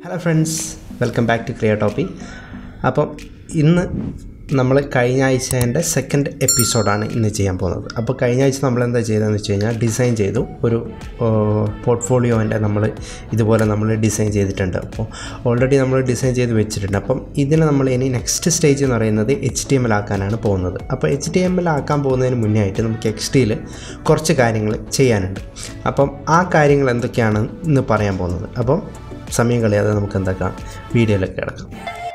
hello friends welcome back to ക്രിയ ടോപ്പി അപ്പം ഇന്ന് നമ്മൾ കഴിഞ്ഞ ആഴ്ചേൻ്റെ സെക്കൻഡ് എപ്പിസോഡാണ് ഇന്ന് ചെയ്യാൻ പോകുന്നത് അപ്പോൾ കഴിഞ്ഞ ആഴ്ച നമ്മൾ എന്താ ചെയ്തതെന്ന് വെച്ച് കഴിഞ്ഞാൽ ഡിസൈൻ ചെയ്തു ഒരു പോർട്ട്ഫോളിയോൻ്റെ നമ്മൾ ഇതുപോലെ നമ്മൾ ഡിസൈൻ ചെയ്തിട്ടുണ്ട് അപ്പോൾ ഓൾറെഡി നമ്മൾ ഡിസൈൻ ചെയ്ത് വെച്ചിട്ടുണ്ട് അപ്പം ഇതിന് നമ്മൾ ഇനി നെക്സ്റ്റ് സ്റ്റേജ് എന്ന് പറയുന്നത് എച്ച് ടി എം എൽ ആക്കാനാണ് പോകുന്നത് അപ്പോൾ എച്ച് ടി എം എൽ ആക്കാൻ പോകുന്നതിന് മുന്നേ ആയിട്ട് നമുക്ക് എക്സ് ടിയിൽ കുറച്ച് കാര്യങ്ങൾ ചെയ്യാനുണ്ട് അപ്പം ആ കാര്യങ്ങൾ എന്തൊക്കെയാണ് ഇന്ന് പറയാൻ പോകുന്നത് അപ്പം സമയം കളയാതെ നമുക്ക് എന്താക്കാം വീഡിയോയിലൊക്കെ കിടക്കാം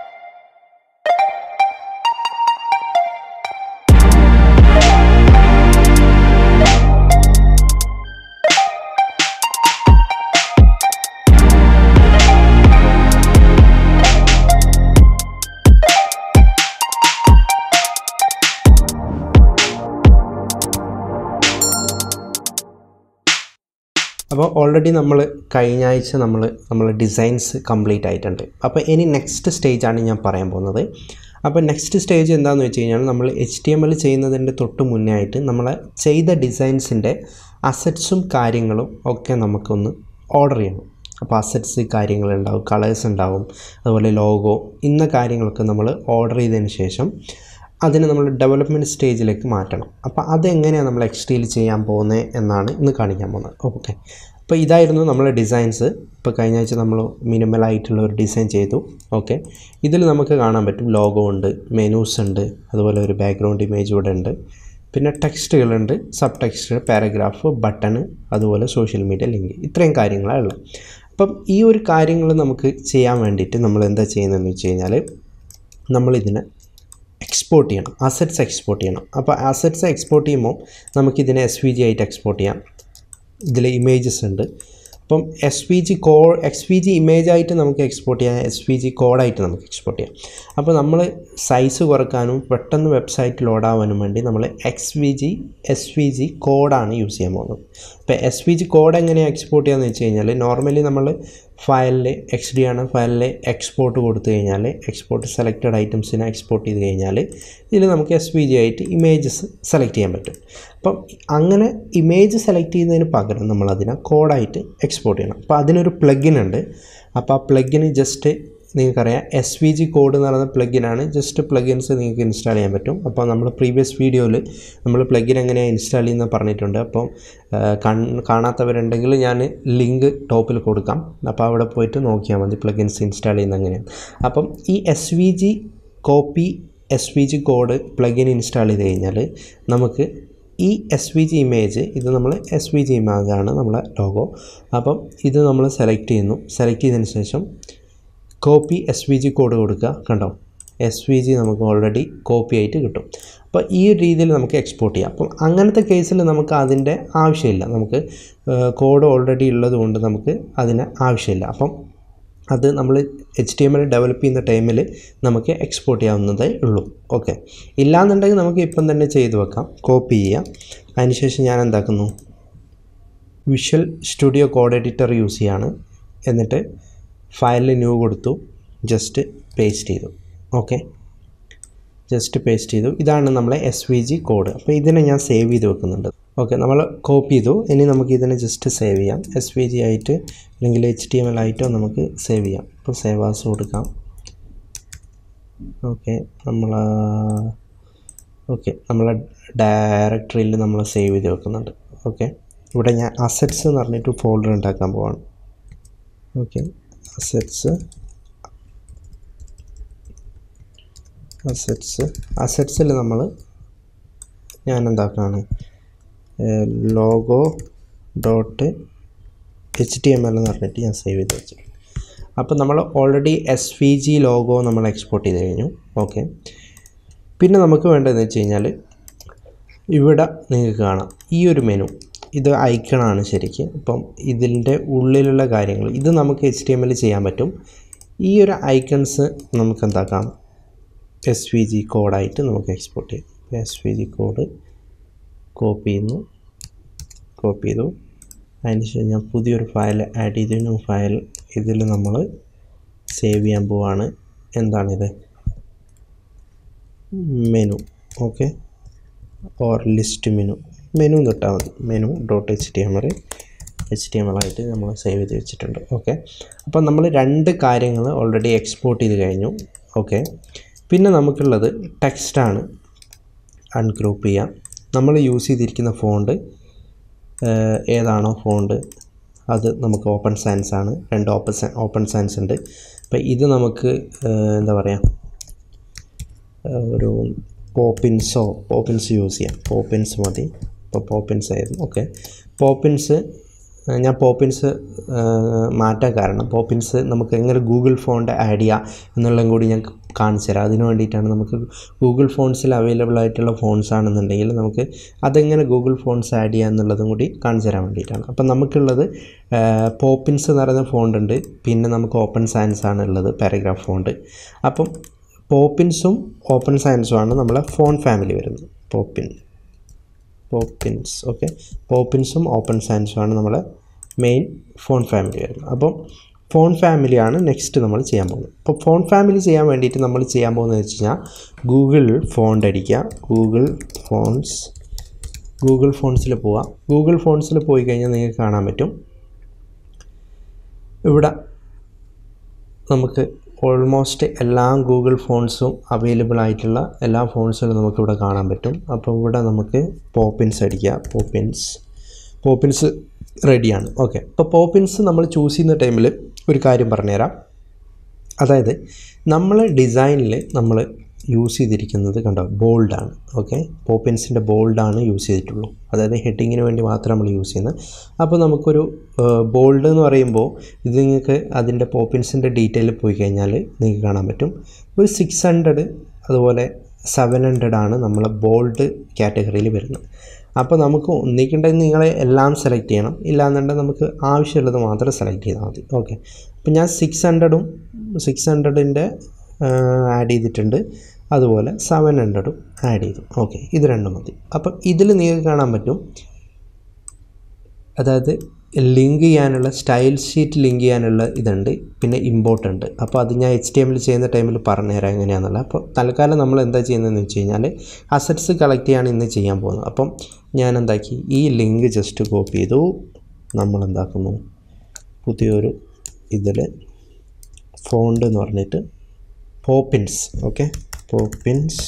അപ്പോൾ ഓൾറെഡി നമ്മൾ കഴിഞ്ഞ ആഴ്ച നമ്മൾ നമ്മൾ ഡിസൈൻസ് കംപ്ലീറ്റ് ആയിട്ടുണ്ട് അപ്പോൾ ഇനി നെക്സ്റ്റ് സ്റ്റേജാണ് ഞാൻ പറയാൻ പോകുന്നത് അപ്പോൾ നെക്സ്റ്റ് സ്റ്റേജ് എന്താണെന്ന് വെച്ച് കഴിഞ്ഞാൽ നമ്മൾ എച്ച് ടി എം എൽ ചെയ്യുന്നതിൻ്റെ തൊട്ട് മുന്നേ ആയിട്ട് നമ്മൾ ചെയ്ത ഡിസൈൻസിൻ്റെ അസറ്റ്സും കാര്യങ്ങളും ഒക്കെ നമുക്കൊന്ന് ഓർഡർ ചെയ്യണം അപ്പോൾ അസറ്റ്സ് കാര്യങ്ങളുണ്ടാവും കളേഴ്സ് ഉണ്ടാവും അതുപോലെ ലോഗോ ഇന്ന കാര്യങ്ങളൊക്കെ നമ്മൾ ഓർഡർ ചെയ്തതിന് ശേഷം അതിനെ നമ്മൾ ഡെവലപ്മെൻറ്റ് സ്റ്റേജിലേക്ക് മാറ്റണം അപ്പോൾ അതെങ്ങനെയാണ് നമ്മൾ എക്സ്റ്റിയിൽ ചെയ്യാൻ പോകുന്നത് എന്നാണ് ഇന്ന് കാണിക്കാൻ പോകുന്നത് ഓക്കെ അപ്പോൾ ഇതായിരുന്നു നമ്മളെ ഡിസൈൻസ് ഇപ്പോൾ കഴിഞ്ഞ ആഴ്ച നമ്മൾ മിനിമലായിട്ടുള്ള ഒരു ഡിസൈൻ ചെയ്തു ഓക്കെ ഇതിൽ നമുക്ക് കാണാൻ പറ്റും ലോഗോ ഉണ്ട് മെനൂസ് ഉണ്ട് അതുപോലെ ഒരു ബാക്ക്ഗ്രൗണ്ട് ഇമേജ് ഇവിടെ ഉണ്ട് പിന്നെ ടെക്സ്റ്റുകളുണ്ട് സബ് ടെക്സ്റ്റ് പാരഗ്രാഫ് ബട്ടണ് അതുപോലെ സോഷ്യൽ മീഡിയ ലിങ്ക് ഇത്രയും കാര്യങ്ങളാണ് ഉള്ളത് അപ്പം ഈ ഒരു കാര്യങ്ങൾ നമുക്ക് ചെയ്യാൻ വേണ്ടിയിട്ട് നമ്മൾ എന്താ ചെയ്യുന്നതെന്ന് വെച്ച് കഴിഞ്ഞാൽ നമ്മളിതിനെ എക്സ്പോർട്ട് ചെയ്യണം അസറ്റ്സ് എക്സ്പോർട്ട് ചെയ്യണം അപ്പോൾ അസറ്റ്സ് എക്സ്പോർട്ട് ചെയ്യുമ്പോൾ നമുക്കിതിനെ എസ് വി ജി ആയിട്ട് എക്സ്പോർട്ട് ചെയ്യാം ഇതിൽ ഇമേജസ് ഉണ്ട് അപ്പം എസ് വി ജി കോ എക്സ് വി ജി ഇമേജായിട്ട് നമുക്ക് എക്സ്പോർട്ട് ചെയ്യാം എസ് വി ജി കോഡായിട്ട് നമുക്ക് എക്സ്പോർട്ട് ചെയ്യാം അപ്പോൾ നമ്മൾ സൈസ് കുറക്കാനും പെട്ടെന്ന് വെബ്സൈറ്റ് ലോഡാവാനും വേണ്ടി നമ്മൾ X V G S V G കോഡാണ് യൂസ് ചെയ്യാൻ പോകുന്നത് അപ്പോൾ എസ് വി ജി കോഡ് എങ്ങനെയാണ് എക്സ്പോർട്ട് ചെയ്യാന്ന് വെച്ച് കഴിഞ്ഞാൽ നോർമലി നമ്മൾ ഫയലിൽ എക്സ് ഡി ആണ് ഫയലിൽ എക്സ്പോർട്ട് കൊടുത്തു കഴിഞ്ഞാൽ എക്സ്പോർട്ട് സെലക്റ്റഡ് ഐറ്റംസിനെ എക്സ്പോർട്ട് ചെയ്ത് കഴിഞ്ഞാൽ ഇതിൽ നമുക്ക് എസ് വി ജി ആയിട്ട് ഇമേജസ് സെലക്ട് ചെയ്യാൻ പറ്റും അപ്പം അങ്ങനെ ഇമേജ് സെലക്ട് ചെയ്യുന്നതിന് പകരം നമ്മൾ അതിനെ കോഡായിട്ട് എക്സ്പോർട്ട് ചെയ്യണം അപ്പോൾ അതിനൊരു പ്ലഗിൻ ഉണ്ട് അപ്പോൾ ആ പ്ലഗിന് ജസ്റ്റ് നിങ്ങൾക്കറിയാം എസ് വി ജി കോഡ് എന്ന് പറയുന്ന പ്ലഗിനാണ് ജസ്റ്റ് പ്ലഗിൻസ് നിങ്ങൾക്ക് ഇൻസ്റ്റാൾ ചെയ്യാൻ പറ്റും അപ്പോൾ നമ്മൾ പ്രീവിയസ് വീഡിയോയിൽ നമ്മൾ പ്ലഗിൻ എങ്ങനെയാണ് ഇൻസ്റ്റാൾ ചെയ്യുന്നത് പറഞ്ഞിട്ടുണ്ട് അപ്പം കാണാത്തവരുണ്ടെങ്കിൽ ഞാൻ ലിങ്ക് ടോപ്പിൽ കൊടുക്കാം അപ്പോൾ അവിടെ പോയിട്ട് നോക്കിയാൽ മതി പ്ലഗിൻസ് ഇൻസ്റ്റാൾ ചെയ്യുന്നത് എങ്ങനെയാണ് അപ്പം ഈ S V G copy S V G code plugin install ചെയ്ത് കഴിഞ്ഞാൽ നമുക്ക് ഈ എസ് വി ജി ഇമേജ് ഇത് നമ്മൾ എസ് വി ജി ഇമേജാണ് നമ്മളെ ലോഗോ അപ്പം ഇത് നമ്മൾ സെലക്ട് ചെയ്യുന്നു സെലക്ട് ചെയ്തതിന് ശേഷം copy S V G code കൊടുക്കുക കണ്ടോ എസ് വി ജി നമുക്ക് ഓൾറെഡി കോപ്പി ആയിട്ട് കിട്ടും അപ്പോൾ ഈ ഒരു രീതിയിൽ നമുക്ക് എക്സ്പോർട്ട് ചെയ്യാം അപ്പം അങ്ങനത്തെ കേസിൽ നമുക്ക് അതിൻ്റെ ആവശ്യമില്ല നമുക്ക് കോഡ് ഓൾറെഡി ഉള്ളത് കൊണ്ട് നമുക്ക് അതിന് ആവശ്യമില്ല അപ്പം അത് നമ്മൾ H T M L develop ചെയ്യുന്ന ടൈമിൽ നമുക്ക് എക്സ്പോർട്ട് ചെയ്യാവുന്നതേ ഉള്ളൂ ഓക്കെ ഇല്ലാന്നുണ്ടെങ്കിൽ നമുക്ക് ഇപ്പം തന്നെ ചെയ്തു വെക്കാം കോപ്പി ചെയ്യാം അതിനുശേഷം ഞാൻ എന്താക്കുന്നു visual studio code editor use ചെയ്യാണ് എന്നിട്ട് ഫയലിൽ ന്യൂ കൊടുത്തു ജസ്റ്റ് പേസ്റ്റ് ചെയ്തു ഓക്കെ ജസ്റ്റ് പേസ്റ്റ് ചെയ്തു ഇതാണ് നമ്മളെ എസ് വി ജി കോഡ് അപ്പോൾ ഇതിനെ ഞാൻ സേവ് ചെയ്ത് വെക്കുന്നുണ്ട് ഓക്കെ നമ്മൾ കോപ്പി ചെയ്തു ഇനി നമുക്ക് ഇതിനെ ജസ്റ്റ് സേവ് ചെയ്യാം എസ് വി ജി ആയിട്ട് അല്ലെങ്കിൽ എച്ച് ടി എം എൽ ആയിട്ടോ നമുക്ക് സേവ് ചെയ്യാം ഇപ്പോൾ സേവ് ആസ് കൊടുക്കാം ഓക്കെ നമ്മൾ ഓക്കെ നമ്മളെ ഡയറക്ടറിയിൽ നമ്മൾ സേവ് ചെയ്ത് വെക്കുന്നുണ്ട് ഓക്കെ ഇവിടെ ഞാൻ അസറ്റ്സ് എന്ന് പറഞ്ഞിട്ട് ഫോൾഡർ ഉണ്ടാക്കാൻ പോവാണ് ഓക്കെ അസറ്റ്സ് അസറ്റ്സ് അസറ്റ്സിൽ നമ്മൾ ഞാൻ എന്താക്കാണ് logo dot H T M L എന്ന് പറഞ്ഞിട്ട് ഞാൻ സേവ് ചെയ്ത് വെച്ചു അപ്പോൾ നമ്മൾ already S V G logo നമ്മൾ എക്സ്പോർട്ട് ചെയ്ത് കഴിഞ്ഞു ഓക്കെ പിന്നെ നമുക്ക് വേണ്ടതെന്ന് വെച്ച് കഴിഞ്ഞാൽ ഇവിടെ നിങ്ങൾക്ക് കാണാം ഈ ഒരു മെനു ഇത് ഐക്കണാണ് ശരിക്കും അപ്പം ഇതിൻ്റെ ഉള്ളിലുള്ള കാര്യങ്ങൾ ഇത് നമുക്ക് എച്ച് ടി എം എൽ ചെയ്യാൻ പറ്റും ഈ ഒരു ഐക്കൺസ് നമുക്ക് എന്താക്കാം എസ് വി ജി കോഡായിട്ട് നമുക്ക് എക്സ്പോർട്ട് ചെയ്യാം S V G code copy ചെയ്യുന്നു കോപ്പി ചെയ്തു അതിനുശേഷം ഞാൻ പുതിയൊരു ഫയൽ ആഡ് ചെയ്തു ന്യൂ ഫയൽ ഇതിൽ നമ്മൾ സേവ് ചെയ്യാൻ പോവാണ് എന്താണിത് menu okay or list menu menu തൊട്ടാൽ മതി menu dot H T M L H T M L ആയിട്ട് നമ്മൾ സേവ് ചെയ്ത് വെച്ചിട്ടുണ്ട് ഓക്കെ അപ്പോൾ നമ്മൾ രണ്ട് കാര്യങ്ങൾ ഓൾറെഡി എക്സ്പോർട്ട് ചെയ്ത് കഴിഞ്ഞു ഓക്കെ പിന്നെ നമുക്കുള്ളത് ടെക്സ്റ്റാണ് അൺഗ്രൂപ്പ് ചെയ്യാം നമ്മൾ യൂസ് ചെയ്തിരിക്കുന്ന ഫോണ്ട് ഏതാണോ ഫോണ്ട് അത് നമുക്ക് ഓപ്പൺ സയൻസ് ആണ് രണ്ട് ഓപ്പൺ ഓപ്പൺ സയൻസ് ഉണ്ട് അപ്പോൾ ഇത് നമുക്ക് ഏഹ്, എന്താ പറയുക ഏഹ്, ഒരു പോപ്പിൻസോ പോപ്പിൻസ് യൂസ് ചെയ്യാം പോപ്പിൻസ് മതി ഇപ്പോൾ പോപ്പിൻസ് ആയിരുന്നു ഓക്കെ പോപ്പിൻസ് ഏഹ്, ഞാൻ പോപ്പിൻസ് ഏഹ്, മാറ്റാൻ കാരണം പോപ്പിൻസ് നമുക്ക് എങ്ങനെ ഗൂഗിൾ ഫോണ്ട് ആഡ് ചെയ്യാം എന്നുള്ളതും കൂടി ഞാൻ കാണിച്ചു തരാം അതിന് വേണ്ടിയിട്ടാണ് നമുക്ക് ഗൂഗിൾ ഫോൺസിൽ അവൈലബിൾ ആയിട്ടുള്ള ഫോൺസ് ആണെന്നുണ്ടെങ്കിൽ നമുക്ക് അതെങ്ങനെ ഗൂഗിൾ ഫോൺസ് ആഡ് ചെയ്യുക എന്നുള്ളതും കൂടി കാണിച്ചു തരാൻ വേണ്ടിയിട്ടാണ് അപ്പം നമുക്കുള്ളത് പോപ്പിൻസ് എന്ന് പറയുന്ന ഫോണ്ട് ഉണ്ട് പിന്നെ നമുക്ക് ഓപ്പൺ സയൻസ് ആണ് ഉള്ളത് പാരഗ്രാഫ് ഫോണ്ട് അപ്പം പോപ്പിൻസും ഓപ്പൺ സയൻസും ആണ് നമ്മളെ ഫോൺ ഫാമിലി വരുന്നത് പോപ്പിൻ പോപ്പിൻസ് ഓക്കെ പോപ്പിൻസും ഓപ്പൺ സയൻസും ആണ് നമ്മളെ മെയിൻ ഫോൺ ഫാമിലി വരുന്നത് അപ്പം ഫോൺ ഫാമിലിയാണ് നെക്സ്റ്റ് നമ്മൾ ചെയ്യാൻ പോകുന്നത് അപ്പോൾ ഫോൺ ഫാമിലി ചെയ്യാൻ വേണ്ടിയിട്ട് നമ്മൾ ചെയ്യാൻ പോകുന്നത് വെച്ച് കഴിഞ്ഞാൽ ഗൂഗിൾ ഫോണ്ട് അടിക്കുക ഗൂഗിൾ ഫോൺസ് ഗൂഗിൾ ഫോൺസിൽ പോവുക ഗൂഗിൾ ഫോൺസിൽ പോയി കഴിഞ്ഞാൽ നിങ്ങൾക്ക് കാണാൻ പറ്റും ഇവിടെ നമുക്ക് ഓൾമോസ്റ്റ് എല്ലാ ഗൂഗിൾ ഫോൺസും അവൈലബിൾ ആയിട്ടുള്ള എല്ലാ ഫോൺസുകളും നമുക്കിവിടെ കാണാൻ പറ്റും അപ്പോൾ ഇവിടെ നമുക്ക് പോപ്പിൻസ് അടിക്കുക പോപ്പിൻസ് പോപ്പിൻസ് റെഡിയാണ് ഓക്കെ അപ്പോൾ പോപ്പിൻസ് നമ്മൾ ചൂസ് ചെയ്യുന്ന ടൈമിൽ ഒരു കാര്യം പറഞ്ഞുതരാം അതായത് നമ്മൾ ഡിസൈനിൽ നമ്മൾ യൂസ് ചെയ്തിരിക്കുന്നത് കണ്ടോ ബോൾഡാണ് ഓക്കെ പോപ്പിൻസിൻ്റെ ബോൾഡാണ് യൂസ് ചെയ്തിട്ടുള്ളൂ അതായത് ഹെഡിങ്ങിന് വേണ്ടി മാത്രം നമ്മൾ യൂസ് ചെയ്യുന്നത് അപ്പോൾ നമുക്കൊരു ബോൾഡ് എന്ന് പറയുമ്പോൾ ഇത് നിങ്ങൾക്ക് അതിൻ്റെ പോപ്പിൻസിൻ്റെ ഡീറ്റെയിൽ പോയി കഴിഞ്ഞാൽ നിങ്ങൾക്ക് കാണാൻ പറ്റും ഒരു സിക്സ് ഹൺഡ്രഡ് അതുപോലെ സെവൻ ഹൺഡ്രഡ് ആണ് നമ്മൾ ബോൾഡ് കാറ്റഗറിയിൽ വരുന്നത് അപ്പോൾ നമുക്ക് ഒന്നിക്കുണ്ടെങ്കിൽ നിങ്ങൾ എല്ലാം സെലക്ട് ചെയ്യണം ഇല്ലാന്നുണ്ടെങ്കിൽ നമുക്ക് ആവശ്യമുള്ളത് മാത്രം സെലക്ട് ചെയ്താൽ മതി ഓക്കെ അപ്പോൾ ഞാൻ സിക്സ് ഹൺഡ്രഡും സിക്സ് ഹൺഡ്രഡിൻ്റെ ആഡ് ചെയ്തിട്ടുണ്ട് അതുപോലെ സെവൻ ഹൺഡ്രഡും ആഡ് ചെയ്തു ഓക്കെ ഇത് രണ്ടും മതി അപ്പം ഇതിൽ നിങ്ങൾക്ക് കാണാൻ പറ്റും അതായത് ലിങ്ക് ചെയ്യാനുള്ള സ്റ്റൈൽ ഷീറ്റ് ലിങ്ക് ചെയ്യാനുള്ള ഇതുണ്ട് പിന്നെ ഇമ്പോർട്ട് ഉണ്ട് അപ്പോൾ അത് ഞാൻ എച്ച് ടി എമ്മിൽ ചെയ്യുന്ന ടൈമിൽ പറഞ്ഞുതരാം എങ്ങനെയാണെന്നുള്ളത് അപ്പോൾ തൽക്കാലം നമ്മൾ എന്താ ചെയ്യുന്നതെന്ന് വെച്ച് കഴിഞ്ഞാൽ അസറ്റ്സ് കളക്ട് ചെയ്യാണ് ഇന്ന് ചെയ്യാൻ പോകുന്നത് അപ്പം ഞാൻ എന്താക്കി ഈ ലിങ്ക് ജസ്റ്റ് കോപ്പി ചെയ്തു നമ്മൾ എന്താക്കുന്നു പുതിയൊരു ഇതിൽ ഫോണ്ട് എന്ന് പറഞ്ഞിട്ട് Poppins okay Poppins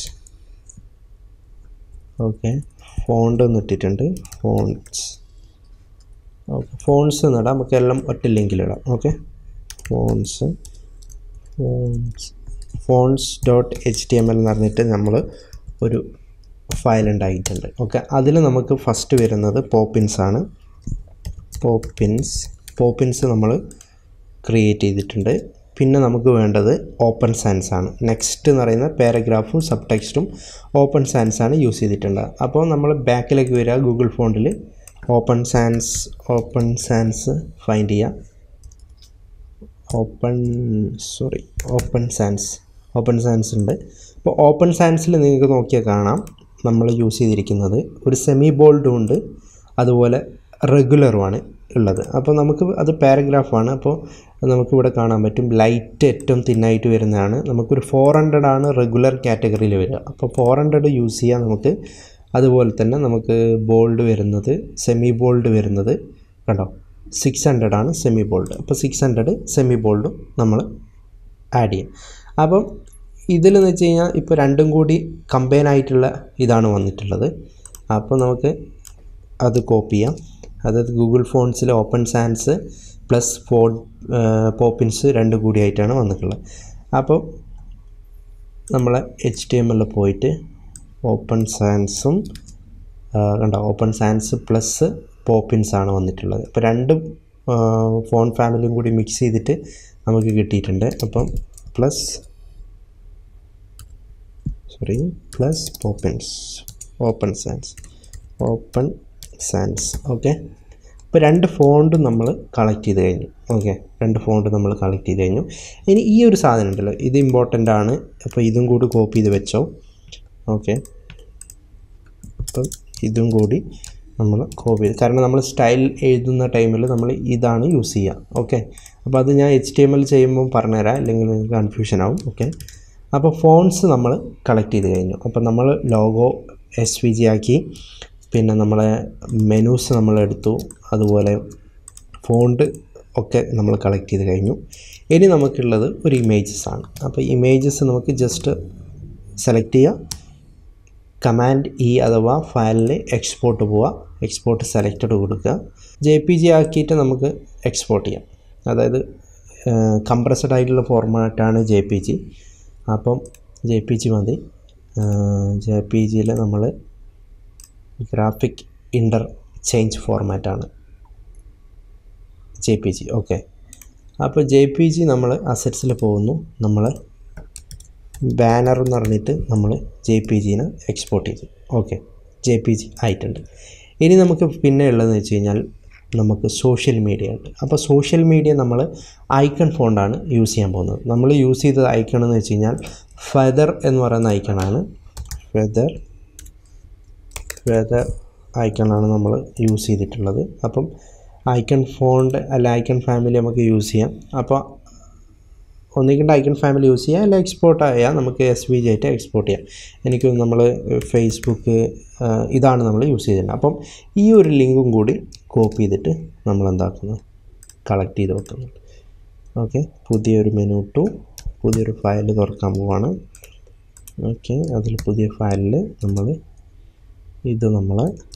okay font എന്ന് ഇട്ടിട്ടുണ്ട് ഫോൺസ് ഓക്കെ ഫോൺസ് എന്നിടാം നമുക്ക് എല്ലാം ഒറ്റ ലിങ്കിലിടാം okay fonts fonts fonts dot H T M L എന്ന് പറഞ്ഞിട്ട് നമ്മൾ ഒരു ഫയൽ ഉണ്ടായിട്ടുണ്ട് ഓക്കെ അതിൽ നമുക്ക് ഫസ്റ്റ് വരുന്നത് പോപ്പിൻസ് ആണ് പോപ്പിൻസ് പോപ്പിൻസ് നമ്മൾ ക്രിയേറ്റ് ചെയ്തിട്ടുണ്ട് പിന്നെ നമുക്ക് വേണ്ടത് ഓപ്പൺ സയൻസ് ആണ് നെക്സ്റ്റ് എന്ന് പറയുന്ന പാരഗ്രാഫും സബ് ടെക്സ്റ്റും ഓപ്പൺ സയൻസ് ആണ് യൂസ് ചെയ്തിട്ടുള്ളത് അപ്പോൾ നമ്മൾ ബാക്കിലേക്ക് വരിക ഗൂഗിൾ ഫോണ്ടിൽ open science open science find ചെയ്യുക open sorry open science open science ഉണ്ട് അപ്പോൾ ഓപ്പൺ സയൻസിൽ നിങ്ങൾക്ക് നോക്കിയാൽ കാണാം നമ്മൾ യൂസ് ചെയ്തിരിക്കുന്നത് ഒരു സെമി ബോൾഡും ഉണ്ട് അതുപോലെ റെഗുലറുമാണ് ഉള്ളത് അപ്പോൾ നമുക്ക് അത് പാരഗ്രാഫാണ് അപ്പോൾ നമുക്കിവിടെ കാണാൻ പറ്റും ലൈറ്റ് ഏറ്റവും തിന്നായിട്ട് വരുന്നതാണ് നമുക്കൊരു ഫോർ ഹൺഡ്രഡ് ആണ് റെഗുലർ കാറ്റഗറിയിൽ വരിക അപ്പോൾ ഫോർ ഹൺഡ്രഡ് യൂസ് ചെയ്യാൻ നമുക്ക് അതുപോലെ തന്നെ നമുക്ക് ബോൾഡ് വരുന്നത് സെമി ബോൾഡ് വരുന്നത് കണ്ടോ സിക്സ് ഹൺഡ്രഡ് ആണ് സെമി ബോൾഡ് അപ്പോൾ സിക്സ് ഹൺഡ്രഡ് സെമി ബോൾഡും നമ്മൾ ആഡ് ചെയ്യും അപ്പം ഇതിലെന്ന് വെച്ച് കഴിഞ്ഞാൽ ഇപ്പോൾ രണ്ടും കൂടി കമ്പൈൻ ആയിട്ടുള്ള ഇതാണ് വന്നിട്ടുള്ളത് അപ്പോൾ നമുക്ക് അത് കോപ്പി ചെയ്യാം അതായത് ഗൂഗിൾ ഫോൺസിൽ open sans plus font Poppins രണ്ടും കൂടിയായിട്ടാണ് വന്നിട്ടുള്ളത് അപ്പോൾ നമ്മൾ എച്ച് ടി എം എല്ലിൽ പോയിട്ട് ഓപ്പൺ സയൻസും കണ്ടോ ഓപ്പൺ സയൻസ് പ്ലസ് പോപ്പിൻസ് ആണ് വന്നിട്ടുള്ളത് അപ്പോൾ രണ്ടും ഫോൺ ഫാമിലിയും കൂടി മിക്സ് ചെയ്തിട്ട് നമുക്ക് കിട്ടിയിട്ടുണ്ട് അപ്പം plus sorry plus Poppins open science open science okay ഇപ്പോൾ രണ്ട് ഫോണ്ടും നമ്മൾ കളക്ട് ചെയ്ത് കഴിഞ്ഞു ഓക്കെ രണ്ട് ഫോണ്ട് നമ്മൾ കളക്ട് ചെയ്ത് കഴിഞ്ഞു ഇനി ഈ ഒരു സാധനം ഉണ്ടല്ലോ ഇത് ഇമ്പോർട്ടൻ്റ് ആണ് അപ്പോൾ ഇതും കൂടി കോപ്പി ചെയ്ത് വെച്ചോ ഓക്കെ അപ്പം ഇതും കൂടി നമ്മൾ കോപ്പി ചെയ്ത് കാരണം നമ്മൾ സ്റ്റൈൽ എഴുതുന്ന ടൈമിൽ നമ്മൾ ഇതാണ് യൂസ് ചെയ്യുക ഓക്കെ അപ്പോൾ അത് ഞാൻ എച്ച് ടി എം എൽ ചെയ്യുമ്പോൾ പറഞ്ഞുതരാം അല്ലെങ്കിൽ നിങ്ങൾക്ക് കൺഫ്യൂഷൻ ആവും ഓക്കെ അപ്പോൾ ഫോൺസ് നമ്മൾ കളക്ട് ചെയ്ത് കഴിഞ്ഞു അപ്പോൾ നമ്മൾ ലോഗോ എസ് വി ജി ആക്കി പിന്നെ നമ്മളെ മെനൂസ് നമ്മൾ എടുത്തു അതുപോലെ ഫോണ്ട് ഒക്കെ നമ്മൾ കളക്ട് ചെയ്ത് കഴിഞ്ഞു ഇനി നമുക്കുള്ളത് ഒരു ഇമേജസ് ആണ് അപ്പോൾ ഇമേജസ് നമുക്ക് ജസ്റ്റ് സെലക്ട് ചെയ്യുക കമാൻഡ് ഇ അഥവാ ഫയലിൽ എക്സ്പോർട്ട് പോവുക എക്സ്പോർട്ട് സെലക്റ്റഡ് കൊടുക്കുക ജെ പി ജി ആക്കിയിട്ട് നമുക്ക് എക്സ്പോർട്ട് ചെയ്യാം അതായത് കംപ്രസ്ഡ് ആയിട്ടുള്ള ഫോർമാറ്റാണ് ജെ പി ജി അപ്പം ജെ പി ജി മതി ജെ പി ജിയിൽ നമ്മൾ ഗ്രാഫിക് ഇൻ്റർ ചേഞ്ച് ഫോർമാറ്റാണ് ജെ പി ജി ഓക്കെ അപ്പോൾ ജെ പി ജി നമ്മൾ അസറ്റ്സിൽ പോകുന്നു നമ്മൾ ബാനർ എന്ന് പറഞ്ഞിട്ട് നമ്മൾ ജെ പി ജിനെ എക്സ്പോർട്ട് ചെയ്തു ഓക്കെ ജെ പി ജി ആയിട്ടുണ്ട് ഇനി നമുക്ക് പിന്നെ ഉള്ളതെന്ന് വെച്ച് കഴിഞ്ഞാൽ നമുക്ക് സോഷ്യൽ മീഡിയ ഉണ്ട് അപ്പോൾ സോഷ്യൽ മീഡിയ നമ്മൾ ഐക്കൺ ഫോണ്ടാണ് യൂസ് ചെയ്യാൻ പോകുന്നത് നമ്മൾ യൂസ് ചെയ്തത് ഐക്കൺ എന്ന് വെച്ച് കഴിഞ്ഞാൽ ഫെദർ എന്ന് പറയുന്ന ഐക്കണാണ് ഫെദർ ഫെദർ ഐക്കണാണ് നമ്മൾ യൂസ് ചെയ്തിട്ടുള്ളത് അപ്പം ഐക്കൺ ഫോണ്ട് അല്ല ഐക്കൺ ഫാമിലി നമുക്ക് യൂസ് ചെയ്യാം അപ്പോൾ ഒന്നുകിൽ ഐക്കൺ ഫാമിലി യൂസ് ചെയ്യാം അല്ല എക്സ്പോർട്ട് ചെയ്യാം നമുക്ക് എസ് വി ജി ആയിട്ട് എക്സ്പോർട്ട് ചെയ്യാം എനിക്ക് നമ്മൾ ഫേസ്ബുക്ക് ഇതാണ് നമ്മൾ യൂസ് ചെയ്തിട്ടുണ്ട് അപ്പം ഈ ഒരു ലിങ്കും കൂടി കോപ്പി ചെയ്തിട്ട് നമ്മൾ എന്താക്കുന്നു കളക്ട് ചെയ്ത് വെക്കുന്നു ഓക്കെ പുതിയൊരു മെനു ടു പുതിയൊരു ഫയൽ തുറക്കാൻ പോവാണ് ഓക്കെ അതിൽ പുതിയ ഫയലിൽ നമ്മൾ ഇത് നമ്മൾ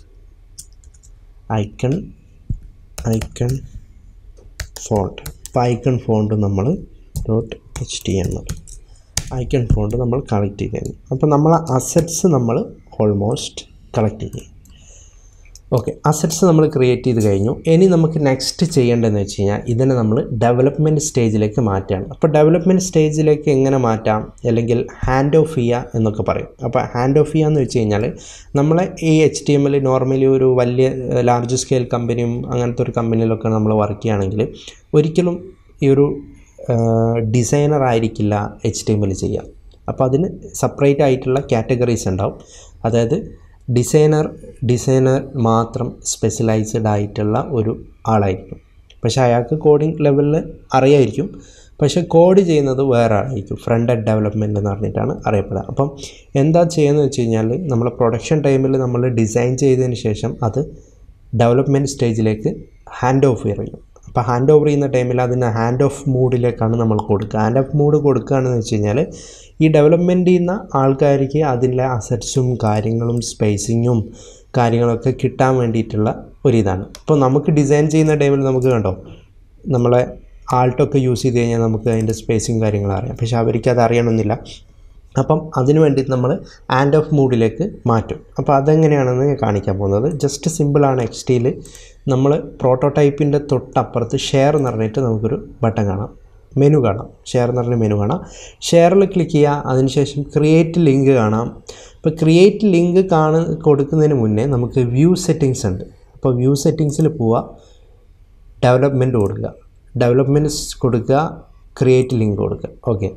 ഐക്കൺ ഐക്കൺ ഫോണ്ട് അപ്പോൾ ഐക്കൺ ഫോണ്ട് നമ്മൾ dot H T M L icon font നമ്മൾ കളക്ട് ചെയ്ത് കഴിഞ്ഞു അപ്പോൾ നമ്മൾ അസറ്റ്സ് നമ്മൾ ഓൾമോസ്റ്റ് കളക്ട് ചെയ്യും ഓക്കെ അസറ്റ്സ് നമ്മൾ ക്രിയേറ്റ് ചെയ്ത് കഴിഞ്ഞു ഇനി നമുക്ക് നെക്സ്റ്റ് ചെയ്യേണ്ടതെന്ന് വെച്ച് കഴിഞ്ഞാൽ ഇതിനെ നമ്മൾ ഡെവലപ്മെൻറ്റ് സ്റ്റേജിലേക്ക് മാറ്റുകയാണ് അപ്പോൾ ഡെവലപ്മെൻറ്റ് സ്റ്റേജിലേക്ക് എങ്ങനെ മാറ്റാം അല്ലെങ്കിൽ ഹാൻഡ് ഓഫ് ചെയ്യുക എന്നൊക്കെ പറയും അപ്പോൾ ഹാൻഡ് ഓഫ് ചെയ്യുക എന്ന് വെച്ച് കഴിഞ്ഞാൽ നമ്മളെ ഈ എച്ച് ടി എമ്മിൽ നോർമലി ഒരു വലിയ ലാർജ് സ്കെയിൽ കമ്പനിയും അങ്ങനത്തെ ഒരു കമ്പനിയിലൊക്കെ നമ്മൾ വർക്ക് ചെയ്യുകയാണെങ്കിൽ ഒരിക്കലും ഈ ഒരു ഡിസൈനർ ആയിരിക്കില്ല എച്ച് ടി എമ്മിൽ ചെയ്യുക അപ്പോൾ അതിന് സെപ്പറേറ്റ് ആയിട്ടുള്ള കാറ്റഗറീസ് ഉണ്ടാവും അതായത് ഡിസൈനർ ഡിസൈനർ മാത്രം സ്പെഷ്യലൈസ്ഡ് ആയിട്ടുള്ള ഒരു ആളായിരിക്കും പക്ഷേ അയാൾക്ക് കോഡിംഗ് ലെവലിൽ അറിയായിരിക്കും പക്ഷേ കോഡ് ചെയ്യുന്നത് വേറെ ആളായിരിക്കും ഫ്രണ്ട് എൻഡ് ഡെവലപ്മെൻറ്റ് എന്ന് പറഞ്ഞിട്ടാണ് അറിയപ്പെടുക അപ്പം എന്താ ചെയ്യുന്നത് വെച്ച് കഴിഞ്ഞാൽ നമ്മൾ പ്രൊഡക്ഷൻ ടൈമിൽ നമ്മൾ ഡിസൈൻ ചെയ്തതിന് ശേഷം അത് ഡെവലപ്മെൻറ്റ് സ്റ്റേജിലേക്ക് ഹാൻഡ് ഓഫ് ചെയ്യും അപ്പോൾ ഹാൻഡ് ഓവർ ചെയ്യുന്ന ടൈമിൽ അതിന് ഹാൻഡ് ഓഫ് മൂഡിലേക്കാണ് നമ്മൾ കൊടുക്കുക ഹാൻഡ് ഓഫ് മൂഡ് കൊടുക്കുകയാണെന്ന് വെച്ച് കഴിഞ്ഞാൽ ഈ ഡെവലപ്മെൻറ്റ് ചെയ്യുന്ന ആൾക്കാർക്ക് അതിലെ അസറ്റ്സും കാര്യങ്ങളും സ്പേസിങ്ങും കാര്യങ്ങളൊക്കെ കിട്ടാൻ വേണ്ടിയിട്ടുള്ള ഒരിതാണ് ഇപ്പോൾ നമുക്ക് ഡിസൈൻ ചെയ്യുന്ന ടൈമിൽ നമുക്ക് കണ്ടോ നമ്മളെ ആൾട്ടൊക്കെ യൂസ് ചെയ്ത് കഴിഞ്ഞാൽ നമുക്ക് അതിൻ്റെ സ്പേസിങ് കാര്യങ്ങളും അറിയാം പക്ഷേ അവർക്ക് അത് അറിയണമെന്നില്ല അപ്പം അതിന് വേണ്ടി നമ്മൾ ആൻഡ് ഓഫ് മൂഡിലേക്ക് മാറ്റും അപ്പോൾ അതെങ്ങനെയാണെന്ന് ഞാൻ കാണിക്കാൻ പോകുന്നത് ജസ്റ്റ് സിമ്പിളാണ് എക്സ് ടിയിൽ നമ്മൾ പ്രോട്ടോടൈപ്പിൻ്റെ തൊട്ടപ്പുറത്ത് ഷെയർ എന്ന് പറഞ്ഞിട്ട് നമുക്കൊരു ബട്ടൺ കാണാം മെനു കാണാം ഷെയർ എന്ന് പറഞ്ഞ മെനു കാണാം ഷെയറിൽ ക്ലിക്ക് ചെയ്യുക അതിനുശേഷം ക്രിയേറ്റ് ലിങ്ക് കാണാം ഇപ്പോൾ ക്രിയേറ്റ് ലിങ്ക് കാണ കൊടുക്കുന്നതിന് മുന്നേ നമുക്ക് വ്യൂ സെറ്റിങ്സ് ഉണ്ട് അപ്പോൾ വ്യൂ സെറ്റിങ്സിൽ പോവുക ഡെവലപ്മെൻറ്റ് കൊടുക്കുക ഡെവലപ്മെൻറ്റ് കൊടുക്കുക ക്രിയേറ്റ് ലിങ്ക് കൊടുക്കുക ഓക്കെ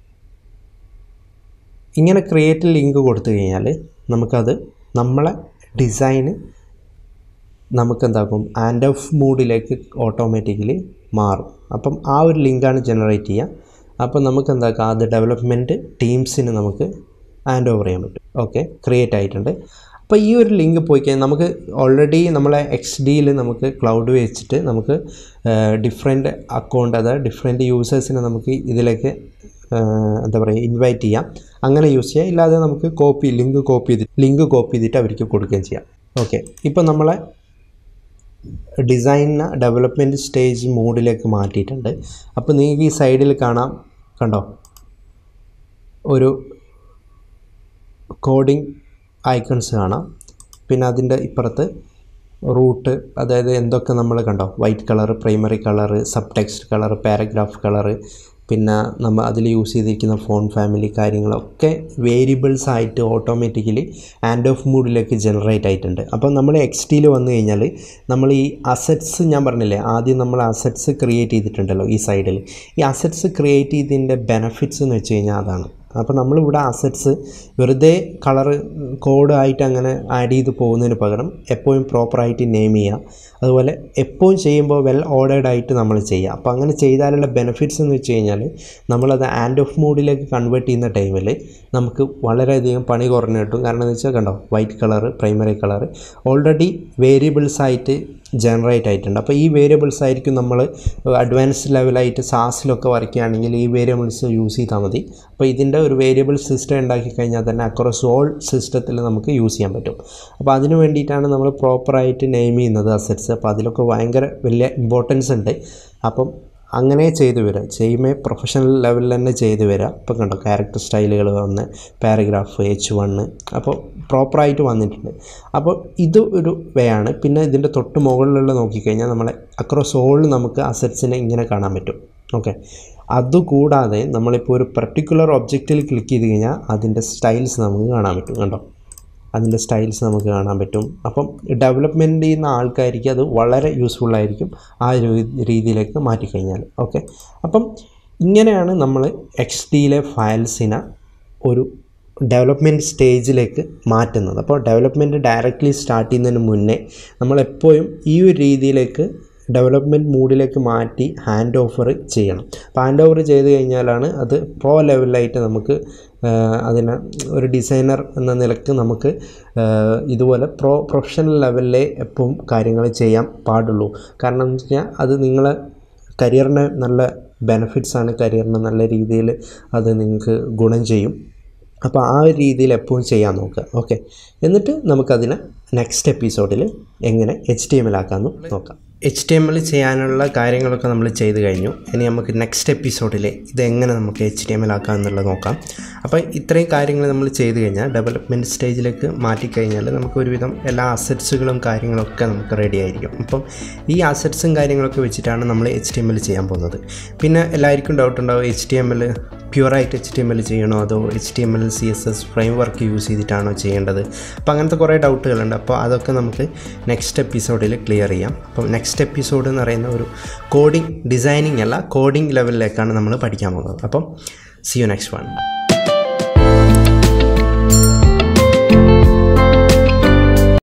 ഇങ്ങനെ ക്രിയേറ്റ് ലിങ്ക് കൊടുത്തു കഴിഞ്ഞാൽ നമുക്കത് നമ്മളെ ഡിസൈന് നമുക്കെന്താക്കും ആൻഡ് ഓഫ് മൂഡിലേക്ക് ഓട്ടോമാറ്റിക്കലി മാറും അപ്പം ആ ഒരു ലിങ്കാണ് ജനറേറ്റ് ചെയ്യുക അപ്പം നമുക്ക് എന്താക്കാം അത് ഡെവലപ്മെൻറ്റ് ടീംസിന് നമുക്ക് ഹാൻഡ് ഓവർ ചെയ്യാൻ പറ്റും ഓക്കെ ക്രിയേറ്റ് ആയിട്ടുണ്ട് അപ്പോൾ ഈ ഒരു ലിങ്ക് പോയി കഴിഞ്ഞാൽ നമുക്ക് ഓൾറെഡി നമ്മളെ എക്സ് ഡിയിൽ നമുക്ക് ക്ലൗഡ് വെച്ചിട്ട് നമുക്ക് ഡിഫറെൻറ്റ് അക്കൗണ്ട് അതായത് ഡിഫറെൻറ്റ് യൂസേഴ്സിനെ നമുക്ക് ഇതിലേക്ക് എന്താ പറയുക ഇൻവൈറ്റ് ചെയ്യാം അങ്ങനെ യൂസ് ചെയ്യാം ഇല്ലാതെ നമുക്ക് കോപ്പി ലിങ്ക് കോപ്പി ചെയ്തിട്ട് ലിങ്ക് കോപ്പി ചെയ്തിട്ട് അവർക്ക് കൊടുക്കുകയും ചെയ്യാം ഓക്കെ ഇപ്പോൾ നമ്മളെ ഡിസൈനിനെ ഡെവലപ്മെൻറ്റ് സ്റ്റേജ് മോഡിലേക്ക് മാറ്റിയിട്ടുണ്ട് അപ്പോൾ നിങ്ങൾക്ക് ഈ സൈഡിൽ കാണാം കണ്ടോ ഒരു കോഡിംഗ് ഐക്കൺസ് കാണാം പിന്നെ അതിൻ്റെ ഇപ്പുറത്ത് റൂട്ട് അതായത് എന്തൊക്കെ നമ്മൾ കണ്ടോ white colour primary colour sub text colour paragraph colour പിന്നെ നമ്മൾ അതിൽ യൂസ് ചെയ്തിരിക്കുന്ന ഫോൺ ഫാമിലി കാര്യങ്ങളൊക്കെ വേരിയബിൾസ് ആയിട്ട് ഓട്ടോമാറ്റിക്കലി ആൻഡ് ഓഫ് മൂഡിലേക്ക് ജനറേറ്റ് ആയിട്ടുണ്ട് അപ്പോൾ നമ്മൾ എക്സ് ടിയിൽ വന്നു കഴിഞ്ഞാൽ നമ്മൾ ഈ അസറ്റ്സ് ഞാൻ പറഞ്ഞില്ലേ ആദ്യം നമ്മൾ അസറ്റ്സ് ക്രിയേറ്റ് ചെയ്തിട്ടുണ്ടല്ലോ ഈ സൈഡിൽ ഈ അസറ്റ്സ് ക്രിയേറ്റ് ചെയ്തതിൻ്റെ ബെനഫിറ്റ്സ് എന്ന് വെച്ച് കഴിഞ്ഞാൽ അതാണ് അപ്പോൾ നമ്മളിവിടെ അസറ്റ്സ് വെറുതെ കളർ കോഡ് ആയിട്ട് അങ്ങനെ ആഡ് ചെയ്ത് പോകുന്നതിന് പകരം എപ്പോഴും പ്രോപ്പറായിട്ട് നെയിം ചെയ്യുക അതുപോലെ എപ്പോഴും ചെയ്യുമ്പോൾ വെൽ ഓർഡേഡ് ആയിട്ട് നമ്മൾ ചെയ്യുക അപ്പോൾ അങ്ങനെ ചെയ്താലുള്ള ബെനിഫിറ്റ്സ് എന്ന് വെച്ച് കഴിഞ്ഞാൽ നമ്മളത് ആൻഡ് ഓഫ് മൂഡിലേക്ക് കൺവേർട്ട് ചെയ്യുന്ന ടൈമിൽ നമുക്ക് വളരെയധികം പണി കുറഞ്ഞു കിട്ടും കാരണം എന്ന് വെച്ചാൽ കണ്ടോ white colour primary colour already variables ആയിട്ട് ജനറേറ്റ് ആയിട്ടുണ്ട് അപ്പോൾ ഈ വേരിയബിൾസ് ആയിരിക്കും നമ്മൾ അഡ്വാൻസ്ഡ് ലെവലായിട്ട് സാസിലൊക്കെ വർക്ക് ചെയ്യുകയാണെങ്കിൽ ഈ വേരിയബിൾസ് യൂസ് ചെയ്താൽ മതി അപ്പോൾ ഇതിൻ്റെ ഒരു വേരിയബിൾ സിസ്റ്റം ഉണ്ടാക്കി കഴിഞ്ഞാൽ തന്നെ അക്രോസ് ഓൾ സിസ്റ്റത്തിൽ നമുക്ക് യൂസ് ചെയ്യാൻ പറ്റും അപ്പോൾ അതിന് വേണ്ടിയിട്ടാണ് നമ്മൾ പ്രോപ്പറായിട്ട് നെയിം ചെയ്യുന്നത് അസറ്റ്സ് അപ്പോൾ അതിലൊക്കെ ഭയങ്കര വലിയ ഇമ്പോർട്ടൻസ് ഉണ്ട് അപ്പം അങ്ങനെ ചെയ്തു വരിക ചെയ്യുമ്പോൾ പ്രൊഫഷണൽ ലെവലിൽ തന്നെ ചെയ്തു വരിക ഇപ്പോൾ കണ്ടോ ക്യാരക്ടർ സ്റ്റൈലുകൾ വന്ന് പാരഗ്രാഫ് എച്ച് വണ്ണ് അപ്പോൾ പ്രോപ്പറായിട്ട് വന്നിട്ടുണ്ട് അപ്പോൾ ഇത് ഒരു വേ ആണ് പിന്നെ ഇതിൻ്റെ തൊട്ട് മുകളിലുള്ള നോക്കിക്കഴിഞ്ഞാൽ നമ്മളെ അക്രോസ് ഓൾ നമുക്ക് അസറ്റ്സിനെ ഇങ്ങനെ കാണാൻ പറ്റും ഓക്കെ അതുകൂടാതെ നമ്മളിപ്പോൾ ഒരു പർട്ടിക്കുലർ ഒബ്ജക്റ്റിൽ ക്ലിക്ക് ചെയ്ത് കഴിഞ്ഞാൽ അതിൻ്റെ സ്റ്റൈൽസ് നമുക്ക് കാണാൻ പറ്റും കണ്ടോ അതിൻ്റെ സ്റ്റൈൽസ് നമുക്ക് കാണാൻ പറ്റും അപ്പം ഡെവലപ്മെൻറ്റ് ചെയ്യുന്ന ആൾക്കാർക്ക് അത് വളരെ യൂസ്ഫുൾ ആയിരിക്കും ആ ഒരു രീതിയിലേക്ക് മാറ്റിക്കഴിഞ്ഞാൽ ഓക്കെ അപ്പം ഇങ്ങനെയാണ് നമ്മൾ എക്സ് ഡിയിലെ ഫയൽസിനെ ഒരു ഡെവലപ്മെൻറ്റ് സ്റ്റേജിലേക്ക് മാറ്റുന്നത് അപ്പോൾ ഡെവലപ്മെൻറ്റ് ഡയറക്റ്റ്ലി സ്റ്റാർട്ട് ചെയ്യുന്നതിന് മുന്നേ നമ്മളെപ്പോഴും ഈ ഒരു രീതിയിലേക്ക് ഡെവലപ്മെൻറ്റ് മൂഡിലേക്ക് മാറ്റി ഹാൻഡ് ഓഫർ ചെയ്യണം അപ്പോൾ ഹാൻഡ് ഓവർ ചെയ്ത് കഴിഞ്ഞാലാണ് അത് പ്രോ ലെവലിലായിട്ട് നമുക്ക് അതിനെ ഒരു ഡിസൈനർ എന്ന നിലക്ക് നമുക്ക് ഇതുപോലെ പ്രോ പ്രൊഫഷണൽ ലെവലിലെ എപ്പോഴും കാര്യങ്ങൾ ചെയ്യാൻ പാടുള്ളൂ കാരണം എന്ന് വെച്ച് കഴിഞ്ഞാൽ അത് നിങ്ങളെ കരിയറിന് നല്ല ബെനിഫിറ്റ്സ് ആണ് കരിയറിന് നല്ല രീതിയിൽ അത് നിങ്ങൾക്ക് ഗുണം ചെയ്യും അപ്പോൾ ആ ഒരു രീതിയിൽ എപ്പോഴും ചെയ്യാൻ നോക്കുക ഓക്കെ എന്നിട്ട് നമുക്കതിനെ നെക്സ്റ്റ് എപ്പിസോഡിൽ എങ്ങനെ എച്ച് ടി എം എൽ ആക്കാമെന്ന് നോക്കാം എച്ച് ടി എം എൽ ചെയ്യാനുള്ള കാര്യങ്ങളൊക്കെ നമ്മൾ ചെയ്ത് കഴിഞ്ഞു ഇനി നമുക്ക് നെക്സ്റ്റ് എപ്പിസോഡിൽ ഇതെങ്ങനെ നമുക്ക് എച്ച് ടി എം എൽ ആക്കാം എന്നുള്ളത് നോക്കാം അപ്പോൾ ഇത്രയും കാര്യങ്ങൾ നമ്മൾ ചെയ്ത് കഴിഞ്ഞാൽ ഡെവലപ്മെൻറ്റ് സ്റ്റേജിലേക്ക് മാറ്റിക്കഴിഞ്ഞാൽ നമുക്ക് ഒരുവിധം എല്ലാ അസറ്റ്സുകളും കാര്യങ്ങളൊക്കെ നമുക്ക് റെഡി ആയിരിക്കും അപ്പം ഈ അസറ്റ്സും കാര്യങ്ങളൊക്കെ വെച്ചിട്ടാണ് നമ്മൾ എച്ച് ടി എം എൽ ചെയ്യാൻ പോകുന്നത് പിന്നെ എല്ലാവർക്കും ഡൗട്ട് ഉണ്ടാവും എച്ച് ടി എം എൽ പ്യുവറായിട്ട് എച്ച് ടി എം എൽ ചെയ്യണോ അതോ H T M L C S S framework use ചെയ്തിട്ടാണോ ചെയ്യേണ്ടത് അപ്പോൾ അങ്ങനത്തെ കുറേ ഡൗട്ടുകളുണ്ട് അപ്പോൾ അതൊക്കെ നമുക്ക് നെക്സ്റ്റ് എപ്പിസോഡിൽ ക്ലിയർ ചെയ്യാം അപ്പം നെക്സ്റ്റ് എപ്പിസോഡ് എന്ന് പറയുന്ന ഒരു കോഡിംഗ് ഡിസൈനിങ് അല്ല കോഡിംഗ് ലെവലിലേക്കാണ് നമ്മൾ പഠിക്കാൻ പോകുന്നത് അപ്പം സി യു നെക്സ്റ്റ് വൺ